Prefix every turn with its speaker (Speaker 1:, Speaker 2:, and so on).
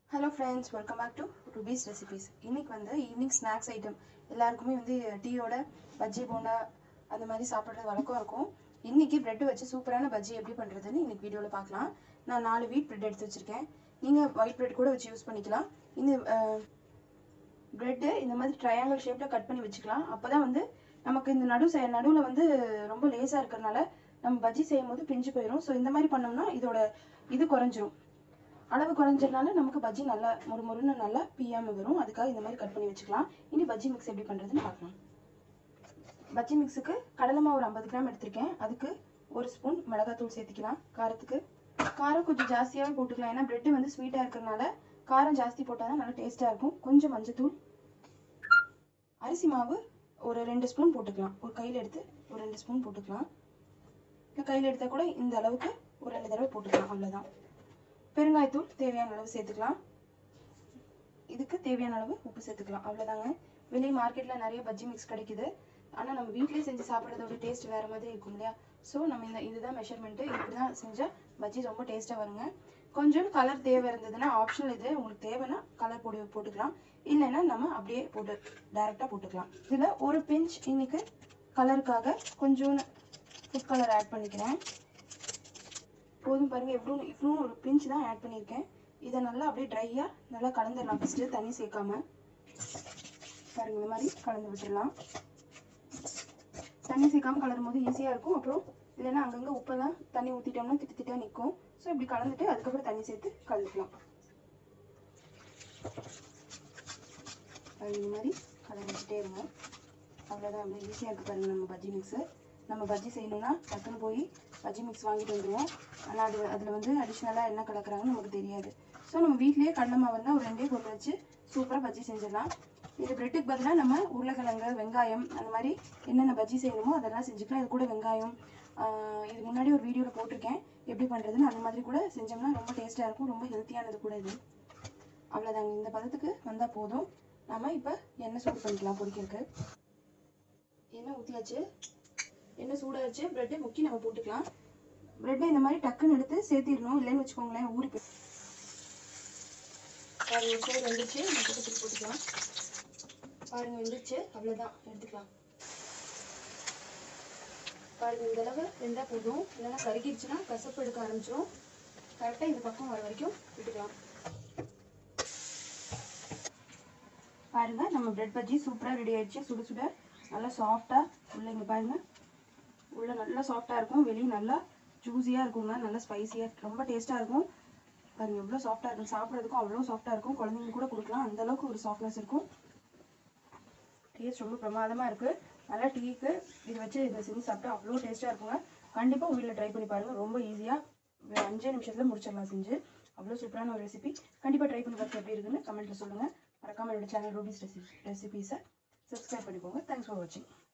Speaker 1: hello friends welcome back to Ruby's recipes இன்னைக்கு வந்து evening snacks item எல்லாருக்குமே வந்து டீயோட பஜ்ஜி போண்டா அந்த மாதிரி சாப்பிட்றது வழக்கம் இருக்கும் இன்னைக்கு பிரெட் வச்சு சூப்பரான பஜ்ஜி எப்படி பண்ணுறதுன்னு இன்னைக்கு வீடியோவில் பார்க்கலாம் நான் நாலு வீட் பிரெட் எடுத்து வச்சுருக்கேன் நீங்கள் ஒயிட் பிரெட் கூட வச்சு யூஸ் பண்ணிக்கலாம் இந்த பிரெட்டு இந்த மாதிரி ட்ரையாங்கிள் ஷேப்பில் கட் பண்ணி வச்சுக்கலாம் அப்போ தான் வந்து நமக்கு இந்த நடு சை நடுவில் வந்து ரொம்ப லேசாக இருக்கிறதுனால நம்ம பஜ்ஜி செய்யும் போது பிஞ்சு போயிடும் ஸோ இந்த மாதிரி பண்ணோம்னா இதோட இது குறைஞ்சிரும் அளவு குறைஞ்சதுனால நமக்கு பஜ்ஜி நல்லா முறுமுறுன்னு நல்லா பியாம வரும் அதுக்காக இந்த மாதிரி கட் பண்ணி வச்சுக்கலாம் இனி பஜ்ஜி மிக்ஸ் எப்படி பண்ணுறதுன்னு பார்க்கலாம் பஜ்ஜி மிக்ஸுக்கு கடலை மாவு ஒரு ஐம்பது கிராம் எடுத்திருக்கேன் அதுக்கு ஒரு ஸ்பூன் மிளகாத்தூள் சேர்த்துக்கலாம் காரத்துக்கு காரம் கொஞ்சம் ஜாஸ்தியாகவே போட்டுக்கலாம் ஏன்னா பிரெட்டு வந்து ஸ்வீட்டாக இருக்கிறதுனால காரம் ஜாஸ்தி போட்டால் தான் நல்லா டேஸ்ட்டாக இருக்கும் கொஞ்சம் மஞ்சத்தூள் அரிசி மாவு ஒரு ரெண்டு ஸ்பூன் போட்டுக்கலாம் ஒரு கையில் எடுத்து ஒரு ரெண்டு ஸ்பூன் போட்டுக்கலாம் இல்லை கையில் எடுத்தால் கூட இந்த அளவுக்கு ஒரு ரெண்டு தடவை போட்டுக்கலாம் அவ்வளோதான் பெருங்காயத்தூள் தேவையான அளவு சேர்த்துக்கலாம் இதுக்கு தேவையான அளவு உப்பு சேர்த்துக்கலாம் அவ்வளோதாங்க வெளியே மார்க்கெட்டில் நிறைய பஜ்ஜி மிக்ஸ் கிடைக்குது ஆனால் நம்ம வீட்டிலேயே செஞ்சு சாப்பிட்றதோட டேஸ்ட் வேறு மாதிரி இருக்கும் இல்லையா ஸோ நம்ம இந்த இதுதான் மெஷர்மெண்ட்டு இப்படி தான் செஞ்சால் பஜ்ஜி ரொம்ப டேஸ்ட்டாக வருங்க கொஞ்சம் கலர் தேவை இருந்ததுன்னா ஆப்ஷனல் இது உங்களுக்கு தேவைன்னா கலர் போட்டு போட்டுக்கலாம் இல்லைன்னா நம்ம அப்படியே போட்டு டைரெக்டாக போட்டுக்கலாம் இதில் ஒரு பிஞ்ச் இன்னைக்கு கலருக்காக கொஞ்சோண்டு ஃபுட் கலர் ஆட் பண்ணிக்கிறேன் போதும் பாருங்க எவ்வளோ இவ்வளோ ஒரு பிஞ்ச் தான் ஆட் பண்ணியிருக்கேன் இதை நல்லா அப்படியே ட்ரையாக நல்லா கலந்துடலாம் ஃபஸ்ட்டு தண்ணி சேர்க்காம பாருங்க இந்த மாதிரி கலந்து விட்டுடலாம் தண்ணி சேர்க்காம கலரும் போது ஈஸியாக இருக்கும் அப்புறம் இல்லைன்னா அங்கங்கே உப்பெல்லாம் தண்ணி ஊற்றிட்டோம்னா திட்டு திட்டா நிற்கும் ஸோ இப்படி கலந்துட்டு அதுக்கப்புறம் தண்ணி சேர்த்து கலந்துக்கலாம் இந்த மாதிரி கலந்து வச்சுட்டே இருங்க அவ்வளோதான் அப்படியே ஈஸியாக இருக்குது பாருங்கள் நம்ம பஜ்ஜி மிக்ஸு நம்ம பஜ்ஜி செய்யணும்னா டக்குன்னு போய் பஜ்ஜி மிக்ஸ் வாங்கிட்டு வந்துடுவோம் ஆனால் அது அதில் வந்து அடிஷ்னலாக என்ன கலக்குறாங்கன்னு நமக்கு தெரியாது ஸோ நம்ம வீட்லேயே கடலை மாவு இருந்தால் ஒரு ரெண்டே போட்டு வச்சு சூப்பராக பஜ்ஜி செஞ்சிடலாம் இது பிரெட்டுக்கு பதிலாக நம்ம உருளைக்கிழங்கு வெங்காயம் அந்த மாதிரி என்னென்ன பஜ்ஜி செய்யணுமோ அதெல்லாம் செஞ்சுக்கலாம் இது கூட வெங்காயம் இது முன்னாடி ஒரு வீடியோவில் போட்டிருக்கேன் எப்படி பண்ணுறதுன்னு அந்த மாதிரி கூட செஞ்சோம்னா ரொம்ப டேஸ்ட்டாக இருக்கும் ரொம்ப ஹெல்த்தியானது கூட இது அவ்வளோதாங்க இந்த பதத்துக்கு வந்தால் போதும் நம்ம இப்போ எண்ணெய் சூடு பண்ணிக்கலாம் பொரிக்கிறதுக்கு எண்ணெய் ஊற்றியாச்சு எண்ணெய் சூடாச்சு ப்ரெட்டை முக்கி நம்ம போட்டுக்கலாம் ப்ரெட்டை இந்த மாதிரி டக்குன்னு எடுத்து சேர்த்திடணும் இல்லைன்னு வச்சுக்கோங்களேன் ஊறி போய் பாருங்க சைடு வந்துச்சு நம்ம பக்கத்துக்கு போட்டுக்கலாம் பாருங்க வந்துச்சு அவ்வளோதான் எடுத்துக்கலாம் பாருங்க இந்த அளவு ரெண்டா போதும் இல்லைன்னா கருகிடுச்சுன்னா கசப்பு எடுக்க ஆரம்பிச்சிடும் கரெக்டாக இந்த பக்கம் வர வரைக்கும் விட்டுக்கலாம் பாருங்க நம்ம பிரெட் பஜ்ஜி சூப்பராக ரெடி ஆயிடுச்சு சுட சுட நல்லா சாஃப்டாக உள்ள இங்கே பாருங்க உள்ள நல்லா சாஃப்டாக இருக்கும் வெளியே நல்லா ஜூஸியாக இருக்குங்க நல்லா ஸ்பைசியாக ரொம்ப டேஸ்ட்டாக இருக்கும் பாருங்க எவ்வளோ சாஃப்டாக இருக்கும் சாப்பிட்றதுக்கும் அவ்வளோ சாஃப்டாக இருக்கும் குழந்தைங்க கூட கொடுக்கலாம் அந்த அளவுக்கு ஒரு சாஃப்ட்னஸ் இருக்கும் டேஸ்ட் ரொம்ப பிரமாதமாக இருக்குது நல்லா டீக்கு இது வச்சு இதை செஞ்சு சாப்பிட்டா அவ்வளோ டேஸ்ட்டாக இருக்குங்க கண்டிப்பாக உங்கள் வீட்டில் ட்ரை பண்ணி பாருங்கள் ரொம்ப ஈஸியாக அஞ்சே நிமிஷத்தில் முடிச்சிடலாம் செஞ்சு அவ்வளோ சூப்பரான ஒரு ரெசிபி கண்டிப்பாக ட்ரை பண்ணி பார்த்து எப்படி இருக்குன்னு கமெண்ட்டில் சொல்லுங்கள் மறக்காமல் என்னோட சேனல் ரூபீஸ் ரெசிபி ரெசிபீஸை சப்ஸ்கிரைப் பண்ணிக்கோங்க தேங்க்ஸ் ஃபார் வாட்சிங்